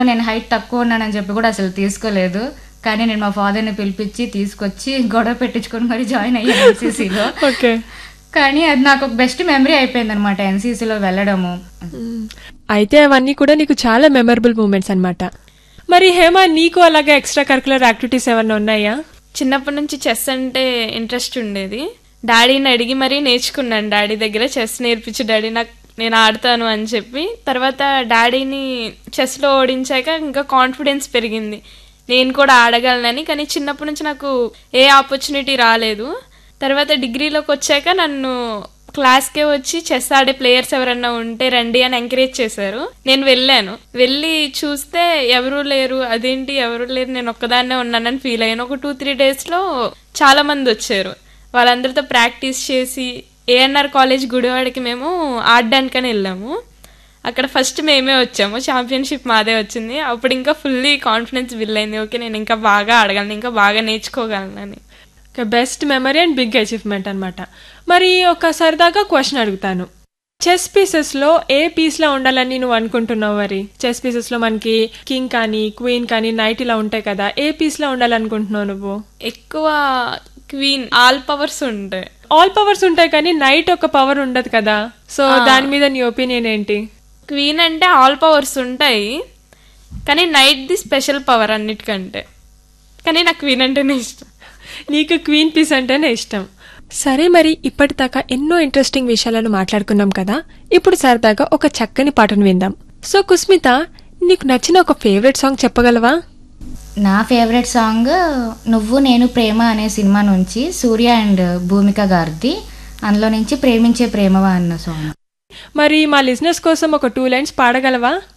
నేను హైట్ తక్కువ ఉన్నానని చెప్పి కూడా అసలు తీసుకోలేదు కానీ నేను మా ఫాదర్ని పిలిపించి తీసుకొచ్చి గొడవ పెట్టించుకొని మరి జాయిన్ అయ్యాను ఎన్సీసీలో ఓకే కానీ అది నాకు ఒక బెస్ట్ మెమరీ అయిపోయింది అనమాట ఎన్సీసీలో వెళ్ళడము అయితే అవన్నీ కూడా నీకు చాలా మెమరబుల్ మూమెంట్స్ అన్నమాట మరి హేమ నీకు అలాగే ఎక్స్ట్రా కరికులర్ యాక్టివిటీస్ ఏమన్నా ఉన్నాయా చిన్నప్పటి నుంచి చెస్ అంటే ఇంట్రెస్ట్ ఉండేది డాడీని అడిగి మరీ నేర్చుకున్నాను డాడీ దగ్గర చెస్ నేర్పించు డాడీ నాకు నేను ఆడతాను అని చెప్పి తర్వాత డాడీని చెస్లో ఓడించాక ఇంకా కాన్ఫిడెన్స్ పెరిగింది నేను కూడా ఆడగలనని కానీ చిన్నప్పటి నుంచి నాకు ఏ ఆపర్చునిటీ రాలేదు తర్వాత డిగ్రీలోకి వచ్చాక నన్ను క్లాస్కే వచ్చి చెస్ ఆడే ప్లేయర్స్ ఎవరన్నా ఉంటే రండి అని ఎంకరేజ్ చేశారు నేను వెళ్ళాను వెళ్ళి చూస్తే ఎవరూ లేరు అదేంటి ఎవరు లేరు నేను ఒక్కదాన్నే ఉన్నానని ఫీల్ అయ్యాను ఒక టూ త్రీ డేస్లో చాలా మంది వచ్చారు వాళ్ళందరితో ప్రాక్టీస్ చేసి ఏఎన్ఆర్ కాలేజ్ గుడివాడకి మేము ఆడడానికని వెళ్ళాము అక్కడ ఫస్ట్ మేమే వచ్చాము ఛాంపియన్షిప్ మాదే వచ్చింది అప్పుడు ఇంకా ఫుల్లీ కాన్ఫిడెన్స్ బిల్ అయింది ఓకే నేను ఇంకా బాగా ఆడగలను ఇంకా బాగా నేర్చుకోగలనని best memory and big achievement అన్నమాట మరి ఒక సరదాగా క్వశ్చన్ అడుగుతాను చెస్ పీసెస్ లో ఏ పీస్ లా ఉండాలని నువ్వు అనుకుంటున్నావు మరి చెస్ పీసెస్ లో మనకి కింగ్ కానీ క్వీన్ కానీ నైట్ ఇలా ఉంటాయి కదా ఏ పీస్ లా ఉండాలనుకుంటున్నావు నువ్వు ఎక్కువ క్వీన్ ఆల్ పవర్స్ ఉంటాయి ఆల్ పవర్స్ ఉంటాయి కానీ నైట్ ఒక పవర్ ఉండదు కదా సో దాని మీద నీ ఒపీనియన్ ఏంటి క్వీన్ అంటే ఆల్ పవర్స్ ఉంటాయి కానీ నైట్ ది స్పెషల్ పవర్ అన్నిటికంటే కానీ నాకు క్వీన్ అంటేనే ఇష్టం నీకు క్వీన్ పీస్ అంటేనే ఇష్టం సరే మరి ఇప్పటిదాకా ఎన్నో ఇంట్రెస్టింగ్ విషయాలను మాట్లాడుకున్నాం కదా ఇప్పుడు సరదాగా ఒక చక్కని పాటను విందాం సో కుస్మిత నీకు నచ్చిన ఒక ఫేవరెట్ సాంగ్ చెప్పగలవా నా ఫేవరెట్ సాంగ్ నువ్వు నేను ప్రేమ అనే సినిమా నుంచి సూర్య అండ్ భూమిక గారిది అందులో నుంచి ప్రేమించే ప్రేమవా అన్న సాంగ్ మరి మా లిజినెస్ కోసం ఒక టూ లైన్స్ పాడగలవా